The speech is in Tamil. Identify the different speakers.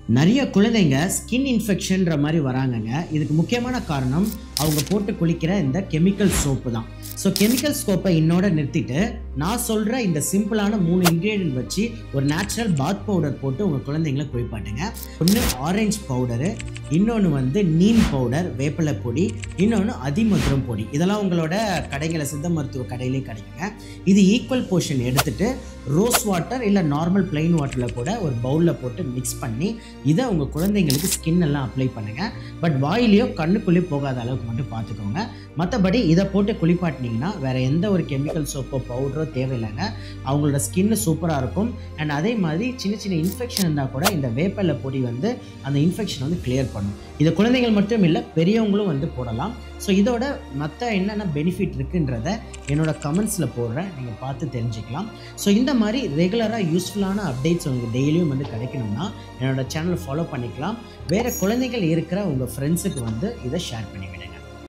Speaker 1: நிறைய குழந்தைங்க ஸ்கின் இன்ஃபெக்ஷன்ற மாதிரி வராங்கங்க இதுக்கு முக்கியமான காரணம் அவங்க போட்டு குளிக்கிற இந்த கெமிக்கல் சோப்பு தான் ஸோ கெமிக்கல் சோப்பை இன்னோட நிறுத்திட்டு நான் சொல்கிற இந்த சிம்பிளான மூணு இன்க்ரீடியன்ட் வச்சு ஒரு நேச்சுரல் பாத் பவுடர் போட்டு உங்கள் குழந்தைங்கள குளிப்பாட்டுங்க ஒன்று ஆரஞ்சு பவுடரு இன்னொன்று வந்து நீம் பவுடர் வேப்பிலை பொடி இன்னொன்று அதிமதுரம் பொடி இதெல்லாம் உங்களோட கடைகளை சித்த மருத்துவ கடையிலே கிடைக்குங்க இது ஈக்குவல் போர்ஷன் எடுத்துட்டு ரோஸ் வாட்டர் இல்லை நார்மல் plain வாட்டரில் கூட ஒரு பவுலில் போட்டு மிக்ஸ் பண்ணி இதை உங்கள் குழந்தைங்களுக்கு ஸ்கின் எல்லாம் அப்ளை பண்ணுங்கள் பட் வாயிலையோ கண்ணுக்குள்ளேயோ போகாத அளவுக்கு மட்டும் பார்த்துக்கோங்க மற்றபடி இதை போட்டு குளிப்பாட்டினீங்கன்னா வேறு எந்த ஒரு கெமிக்கல் சோப்போ பவுடரோ தேவையில்லைங்க அவங்களோட ஸ்கின்னு சூப்பராக இருக்கும் அண்ட் அதே மாதிரி சின்ன சின்ன இன்ஃபெக்ஷன் இருந்தால் கூட இந்த வேப்பிலை பொடி வந்து அந்த இன்ஃபெக்ஷன் வந்து கிளியர் பண்ணும் இது குழந்தைகள் மட்டும் இல்லை பெரியவங்களும் வந்து போடலாம் ஸோ இதோட மற்ற என்னென்ன பெனிஃபிட் இருக்குன்றத என்னோட கமெண்ட்ஸில் போடுறேன் நீங்கள் பார்த்து தெரிஞ்சுக்கலாம் ஸோ இந்த மாதிரி ரெகுலராக யூஸ்ஃபுல்லான அப்டேட்ஸ் உங்களுக்கு டெய்லியும் வந்து கிடைக்கணும்னா என்னோட சேனலை ஃபாலோ பண்ணிக்கலாம் வேறு குழந்தைகள் இருக்கிற உங்கள் ஃப்ரெண்ட்ஸுக்கு வந்து இதை ஷேர் பண்ணி விடுங்க